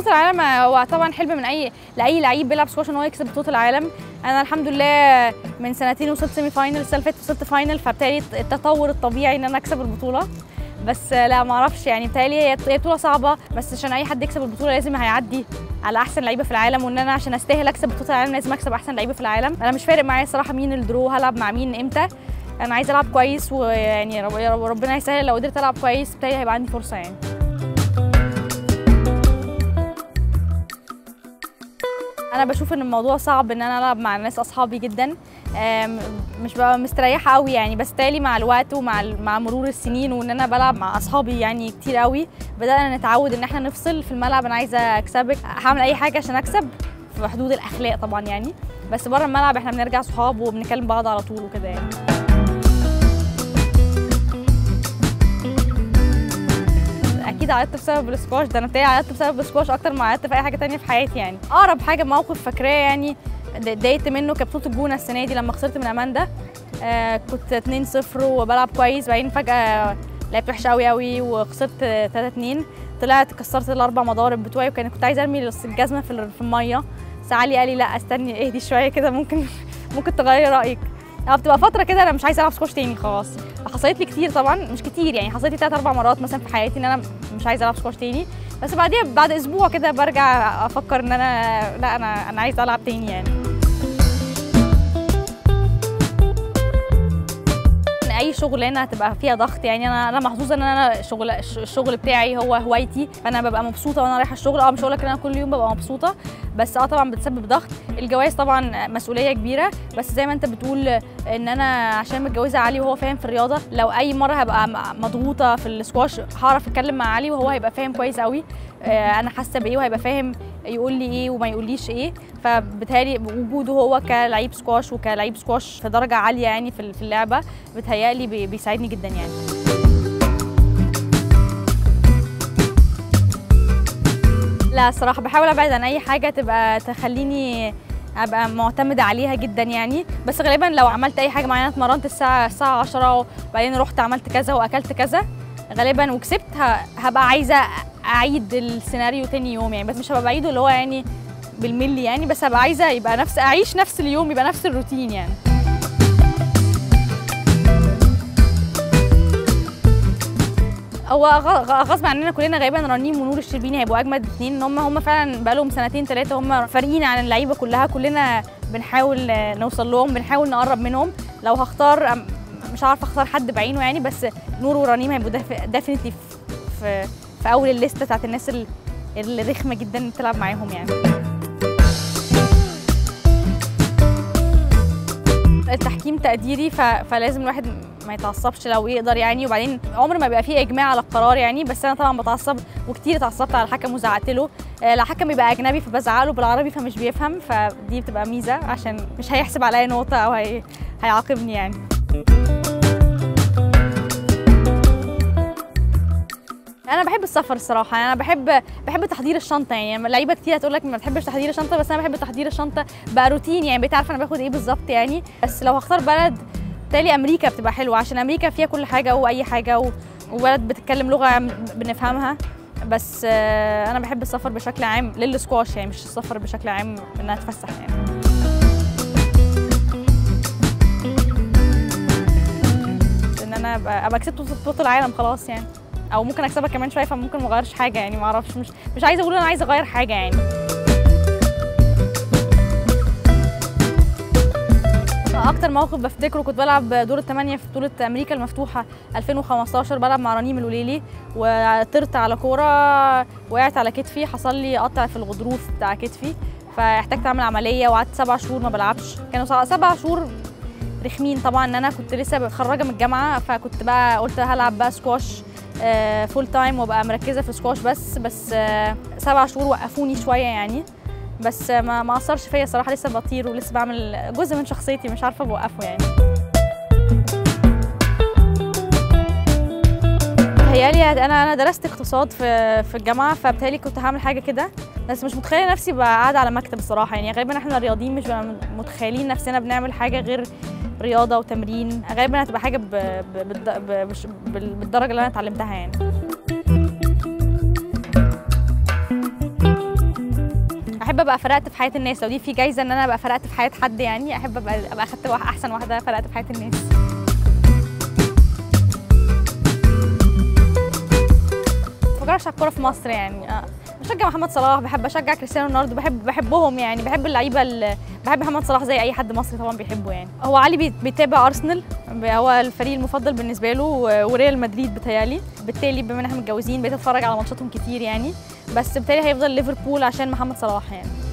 بطوله العالم هو طبعا حلم من اي لاي لعيب بيلعب سكواش ان هو يكسب بطوله العالم انا الحمد لله من سنتين وصلت سيمي فاينل السنه اللي فاتت وصلت فاينل فبالتالي التطور الطبيعي ان انا اكسب البطوله بس لا ما اعرفش يعني بتهيألي هي هي بطوله صعبه بس عشان اي حد يكسب البطوله لازم هيعدي على احسن لعيبه في العالم وان انا عشان استاهل اكسب بطوله العالم لازم اكسب احسن لعيبه في العالم انا مش فارق معايا الصراحه مين الدرو هلعب مع مين امتى انا عايزه العب كويس ويعني رب- يا رب- ربنا يسهل لو قدرت العب كويس بالتالي هيبقى عندي فرصه يعني انا بشوف ان الموضوع صعب ان انا العب مع ناس اصحابي جدا آم، مش ببقى مستريحه قوي يعني بس تالي مع الوقت ومع ال- مع مرور السنين وان انا بلعب مع اصحابي يعني كتير قوي بدانا نتعود ان احنا نفصل في الملعب انا عايزه اكسبك هعمل اي حاجه عشان اكسب في حدود الاخلاق طبعا يعني بس بره الملعب احنا بنرجع صحاب وبنكلم بعض على طول وكده يعني اكيد عيطت بسبب السكواش ده انا بتاعي عيطت بسبب السكواش اكتر ما عيطت في اي حاجه تانية في حياتي يعني اقرب حاجه موقف فاكراه يعني د- اتضايقت منه كانت بطوله الجونه السنه دي لما خسرت من اماندا آه كنت 2-0 وبلعب كويس بعدين فجاه لعبت وحش قوي قوي وخسرت 3-2 طلعت كسرت الاربع مضارب بتوعي وكان كنت عايزه ارمي الجزمه في ال- في الميه بس علي قال لي لا استني اهدي شويه كده ممكن ممكن تغيري رايك اه بتبقى فتره كده انا مش عايزه العب سكواش تاني خلاص حصلت لي كتير طبعا مش كتير يعني حصلت لي ثلاث اربع مرات مثلا في حياتي ان انا مش عايزه العب سكواش تاني بس بعديها بعد اسبوع كده برجع افكر ان انا لا انا انا عايزه العب تاني يعني اي شغلانه هتبقى فيها ضغط يعني انا انا محظوظه ان انا شغل الشغل بتاعي هو هوايتي فانا ببقى مبسوطه وانا رايحه الشغل اه مش هقول لك ان انا كل يوم ببقى مبسوطه بس اه طبعا بتسبب ضغط الجواز طبعا مسؤوليه كبيره بس زي ما انت بتقول ان انا عشان متجوزه علي وهو فاهم في الرياضه لو اي مره هبقى م- مضغوطه في السكواش هعرف اتكلم مع علي وهو هيبقى فاهم كويس قوي آه، انا حاسه بايه وهيبقى فاهم يقول لي ايه وما يقوليش ايه فبالتالي وجوده هو كلعيب سكواش وكلعيب سكواش في درجه عاليه يعني في في اللعبه بتهيألي بي- بيساعدني جدا يعني لا الصراحه بحاول ابعد عن اي حاجه تبقى تخليني ابقى معتمده عليها جدا يعني بس غالبا لو عملت اي حاجه معينه اتمرنت الساعه الساعه 10 وبعدين رحت عملت كذا واكلت كذا غالبا وكسبت ه- هبقى عايزه اعيد السيناريو تاني يوم يعني بس مش هبقى بعيده اللي هو يعني بالملي يعني بس هبقى عايزه يبقى نفس اعيش نفس اليوم يبقى نفس الروتين يعني هو غ- غ- غصب عننا كلنا غالبا رنيم ونور الشربيني هيبقوا اجمد اتنين ان هم هم فعلا بقالهم سنتين ثلاثه هم فارقين عن اللعيبه كلها كلنا بنحاول آه، نوصل لهم بنحاول نقرب منهم لو هختار أم- مش عارفه اختار حد بعينه يعني بس نور ورنيم هيبقوا ديفينتلي في في اول الليسته بتاعت الناس ال- الرخمه جدا تلعب معاهم يعني التحكيم تقديري ف... فلازم الواحد ما يتعصبش لو يقدر يعني وبعدين عمر ما بيبقى فيه اجماع على القرار يعني بس انا طبعا بتعصب وكتير اتعصبت على الحكم وزعقت له آه، الحكم بيبقى اجنبي فبزعق له بالعربي فمش بيفهم فدي بتبقى ميزه عشان مش هيحسب عليا نقطه او هي... هيعاقبني يعني انا بحب السفر الصراحه انا بحب بحب تحضير الشنطه يعني لعيبه كتير هتقول لك ما بتحبش تحضير الشنطه بس انا بحب تحضير الشنطه بقى روتين يعني بقيت عارفه انا باخد ايه بالظبط يعني بس لو هختار بلد تالي امريكا بتبقى حلوه عشان امريكا فيها كل حاجه واي حاجه و... وبلد بتتكلم لغه بنفهمها بس آه، انا بحب السفر بشكل عام للسكواش يعني مش السفر بشكل عام ان انا اتفسح يعني ان انا ابقى ابقى كسبت بطوله العالم خلاص يعني او ممكن اكسبها كمان شويه فممكن ما اغيرش حاجه يعني ما اعرفش مش مش عايزه اقول انا عايزه اغير حاجه يعني اكتر موقف بفتكره كنت بلعب دور الثمانيه في بطوله امريكا المفتوحه 2015 بلعب مع رنيم الوليلي وطرت على كوره وقعت على كتفي حصل لي قطع في الغضروف بتاع كتفي فاحتجت اعمل عمليه وقعدت سبع شهور ما بلعبش كانوا سبع- سبع شهور رخمين طبعا ان انا كنت لسه متخرجه من الجامعه فكنت بقى قلت هلعب بقى سكواش فول تايم وابقى مركزه في سكواش بس بس آه، سبع شهور وقفوني شويه يعني بس آه، ما ما اثرش فيا صراحه لسه بطير ولسه بعمل جزء من شخصيتي مش عارفه بوقفه يعني بتهيألي انا انا درست اقتصاد في في الجامعه فبالتالي كنت هعمل حاجه كده بس مش متخيله نفسي بقى قاعده على مكتب الصراحه يعني غالبا احنا الرياضيين مش بقى متخيلين نفسنا بنعمل حاجه غير رياضه وتمرين غالبا هتبقى حاجه ب... ب... بالد- ب... بش- بال- بالدرجه اللي انا اتعلمتها يعني احب ابقى فرقت في حياه الناس لو دي في جايزه ان انا ابقى فرقت في حياه حد يعني احب ابقى ابقى اخدت واحد- احسن واحده فرقت في حياه الناس بفكرش على الكوره في مصر يعني آه، بشجع محمد صلاح بحب اشجع كريستيانو رونالدو بحب بحبهم يعني بحب اللعيبه ال- بحب محمد صلاح زي اي حد مصري طبعا بيحبه يعني هو علي بي- بيتابع ارسنال هو الفريق المفضل بالنسبه له و- وريال مدريد بتهيالي بالتالي بما ان احنا متجوزين بقيت اتفرج على ماتشاتهم كتير يعني بس بالتالي هيفضل ليفربول عشان محمد صلاح يعني